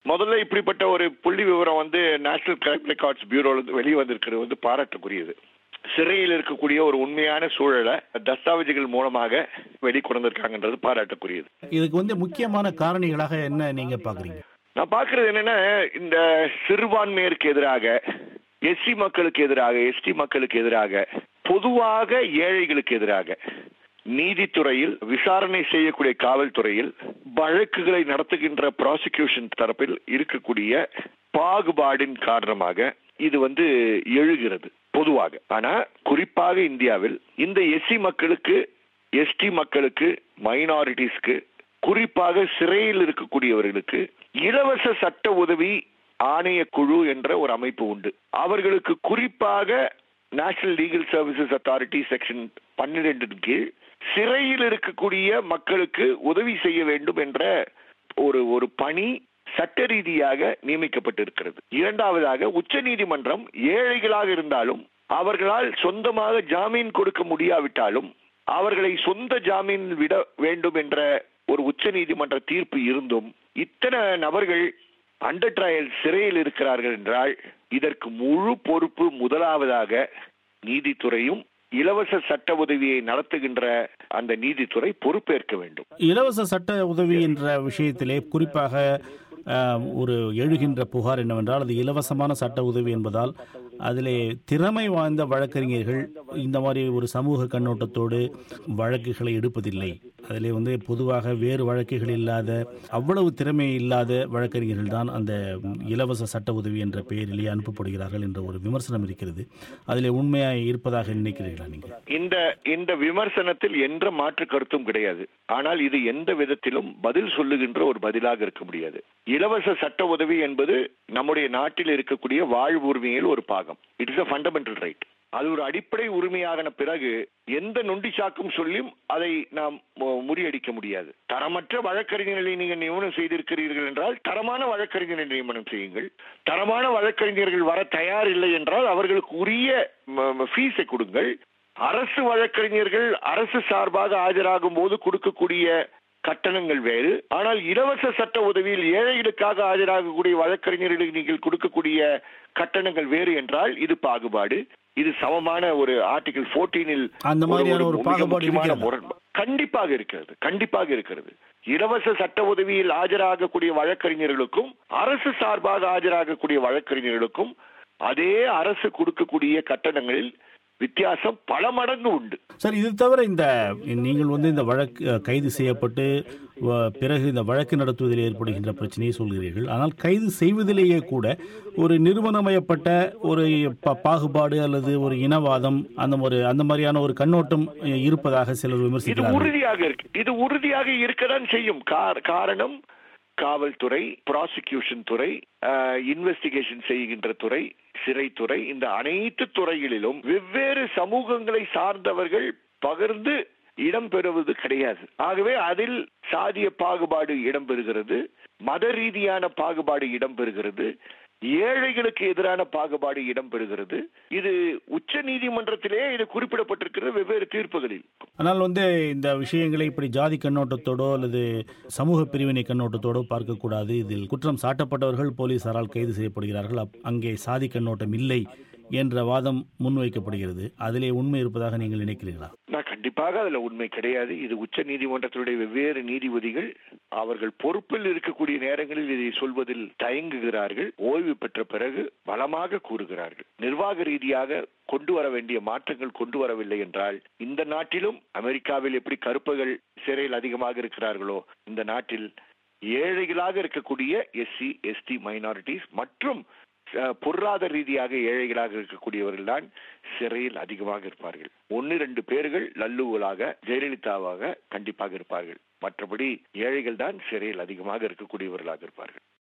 முதல்ல இப்படிப்பட்ட ஒரு புள்ளி விவரம் வந்து நேஷனல் கிரைம் ரெக்கார்ட்ஸ் பியூரோல வெளியே வந்திருக்கிறது வந்து பாராட்டுக்குரியது சிறையில் இருக்கக்கூடிய ஒரு உண்மையான சூழலை தஸ்தாவேஜுகள் மூலமாக வெளிக்கொண்டு வந்திருக்காங்கன்றது பாராட்டுக்குரியது இதுக்கு வந்து முக்கியமான காரணிகளாக என்ன நீங்க பாக்குறீங்க நான் பாக்குறது என்னன்னா இந்த சிறுபான்மையருக்கு எதிராக எஸ்சி மக்களுக்கு எதிராக எஸ்டி மக்களுக்கு எதிராக பொதுவாக ஏழைகளுக்கு எதிராக நீதித்துறையில் விசாரணை செய்யக்கூடிய காவல்துறையில் வழக்குகளை நடத்துகின்ற ப்ராசிக்யூஷன் தரப்பில் இருக்கக்கூடிய பாகுபாடின் காரணமாக இது வந்து எழுகிறது பொதுவாக ஆனா குறிப்பாக இந்தியாவில் இந்த எஸ்சி மக்களுக்கு எஸ்டி மக்களுக்கு மைனாரிட்டிஸ்க்கு குறிப்பாக சிறையில் இருக்கக்கூடியவர்களுக்கு இலவச சட்ட உதவி ஆணைய குழு என்ற ஒரு அமைப்பு உண்டு அவர்களுக்கு குறிப்பாக national legal services authority section பன்னிரெண்டின் கீழ் சிறையில் இருக்கக்கூடிய மக்களுக்கு உதவி செய்ய வேண்டும் என்ற ஒரு ஒரு பணி சட்ட ரீதியாக நியமிக்கப்பட்டிருக்கிறது இரண்டாவதாக உச்ச நீதிமன்றம் ஏழைகளாக இருந்தாலும் அவர்களால் சொந்தமாக ஜாமீன் கொடுக்க முடியாவிட்டாலும் அவர்களை சொந்த ஜாமீன் விட வேண்டும் என்ற ஒரு உச்ச நீதிமன்ற தீர்ப்பு இருந்தும் இத்தனை நபர்கள் அண்டர் ட்ரையல் சிறையில் இருக்கிறார்கள் என்றால் இதற்கு முழு பொறுப்பு முதலாவதாக நீதித்துறையும் இலவச சட்ட உதவியை நடத்துகின்ற அந்த நீதித்துறை பொறுப்பேற்க வேண்டும் இலவச சட்ட உதவி என்ற விஷயத்திலே குறிப்பாக அஹ், ஒரு எழுகின்ற புகார் என்னவென்றால் அது இலவசமான சட்ட உதவி என்பதால் அதிலே திறமை வாய்ந்த வழக்கறிஞர்கள் இந்த மாதிரி ஒரு சமூக கண்ணோட்டத்தோடு வழக்குகளை எடுப்பதில்லை அதிலே வந்து பொதுவாக வேறு வழக்குகள் இல்லாத அவ்வளவு திறமை இல்லாத வழக்கறிஞர்கள் தான் அந்த இலவச சட்ட உதவி என்ற பெயரிலே அனுப்பப்படுகிறார்கள் என்ற ஒரு விமர்சனம் இருக்கிறது அதிலே உண்மையாக இருப்பதாக நினைக்கிறீர்களா நீங்கள் இந்த இந்த விமர்சனத்தில் என்ற மாற்று கருத்தும் கிடையாது ஆனால் இது எந்த விதத்திலும் பதில் சொல்லுகின்ற ஒரு பதிலாக இருக்க முடியாது இலவச சட்ட உதவி என்பது நம்முடைய நாட்டில் இருக்கக்கூடிய வாழ்வு உரிமையில் ஒரு பாகம் it is a fundamental right அது ஒரு அடிப்படை உரிமையாகின பிறகு எந்த நொண்டி சாக்கும் சொல்லியும் அதை நாம் மு- முறியடிக்க முடியாது தரமற்ற வழக்கறிஞர்களை நீங்கள் நியமனம் செய்திருக்கிறீர்கள் என்றால் தரமான வழக்கறிஞரை நியமனம் செய்யுங்கள் தரமான வழக்கறிஞர்கள் வர தயார் இல்லை என்றால் அவர்களுக்கு உரிய ஃபீஸை கொடுங்கள் அரசு வழக்கறிஞர்கள் அரசு சார்பாக ஆஜராகும் போது கொடுக்கக்கூடிய கட்டணங்கள் வேறு ஆனால் இலவச சட்ட உதவியில் ஏழைகளுக்காக ஆஜராகக்கூடிய வழக்கறிஞர்களுக்கு நீங்கள் கொடுக்கக்கூடிய கட்டணங்கள் வேறு என்றால் இது பாகுபாடு இது சமமான ஒரு ஆர்டிகல் 14 இல் அந்த மாதிரியான ஒரு மிக பாகுபாடு முக்கியமான இருக்கிறதா? முரண்பா- கண்டிப்பாக இருக்கிறது கண்டிப்பாக இருக்கிறது இலவச சட்ட உதவியில் ஆஜராகக்கூடிய வழக்கறிஞர்களுக்கும் அரசு சார்பாக ஆஜராகக்கூடிய வழக்கறிஞர்களுக்கும் அதே அரசு கொடுக்கக்கூடிய கட்டணங்களில் வித்தியாசம் பல மடங்கு உண்டு சார் இது தவிர இந்த நீங்கள் வந்து இந்த வழக்கு அஹ், கைது செய்யப்பட்டு வ- பிறகு இந்த வழக்கு நடத்துவதில் ஏற்படுகின்ற பிரச்சனையை சொல்கிறீர்கள் ஆனால் கைது செய்வதிலேயே கூட ஒரு நிறுவனமயப்பட்ட ஒரு ப- பாகுபாடு அல்லது ஒரு இனவாதம் அந்த ஒரு அந்த மாதிரியான ஒரு கண்ணோட்டம் அஹ், இருப்பதாக சிலர் இது விமர்சிக்கிறார்கள் உறுதியாக இருக்கு இது உறுதியாக இருக்கதான் செய்யும் கார- காரணம் காவல்துறை ப்ராசிக்யூஷன் துறை இன்வெஸ்டிகேஷன் செய்கின்ற துறை சிறைத்துறை இந்த அனைத்து துறைகளிலும் வெவ்வேறு சமூகங்களை சார்ந்தவர்கள் பகிர்ந்து இடம்பெறுவது கிடையாது ஆகவே அதில் சாதிய பாகுபாடு இடம்பெறுகிறது மத ரீதியான பாகுபாடு இடம்பெறுகிறது ஏழைகளுக்கு எதிரான பாகுபாடு இடம்பெறுகிறது இது உச்ச நீதிமன்றத்திலே இது குறிப்பிடப்பட்டிருக்கிறது வெவ்வேறு தீர்ப்புகளில் ஆனால் வந்து இந்த விஷயங்களை இப்படி ஜாதி கண்ணோட்டத்தோடோ அல்லது சமூக பிரிவினை கண்ணோட்டத்தோடோ பார்க்கக்கூடாது இதில் குற்றம் சாட்டப்பட்டவர்கள் போலீசாரால் கைது செய்யப்படுகிறார்கள் அப்- அங்கே சாதி கண்ணோட்டம் இல்லை என்ற வாதம் முன்வைக்கப்படுகிறது அதிலே உண்மை இருப்பதாக நீங்கள் நினைக்கிறீர்களா நான் கண்டிப்பாக அதுல உண்மை கிடையாது இது உச்ச நீதிமன்றத்தினுடைய வெவ்வேறு நீதிபதிகள் அவர்கள் பொறுப்பில் இருக்கக்கூடிய நேரங்களில் இதை சொல்வதில் தயங்குகிறார்கள் ஓய்வு பெற்ற பிறகு பலமாக கூறுகிறார்கள் நிர்வாக ரீதியாக கொண்டு வர வேண்டிய மாற்றங்கள் கொண்டு வரவில்லை என்றால் இந்த நாட்டிலும் அமெரிக்காவில் எப்படி கருப்புகள் சிறையில் அதிகமாக இருக்கிறார்களோ இந்த நாட்டில் ஏழைகளாக இருக்கக்கூடிய எஸ்சி எஸ்டி மைனாரிட்டிஸ் மற்றும் அஹ், பொருளாதார ரீதியாக ஏழைகளாக இருக்கக்கூடியவர்கள் தான் சிறையில் அதிகமாக இருப்பார்கள் ஒன்னு ரெண்டு பேர்கள் லல்லுவலாக ஜெயலலிதாவாக கண்டிப்பாக இருப்பார்கள் மற்றபடி ஏழைகள் தான் சிறையில் அதிகமாக இருக்கக்கூடியவர்களாக இருப்பார்கள்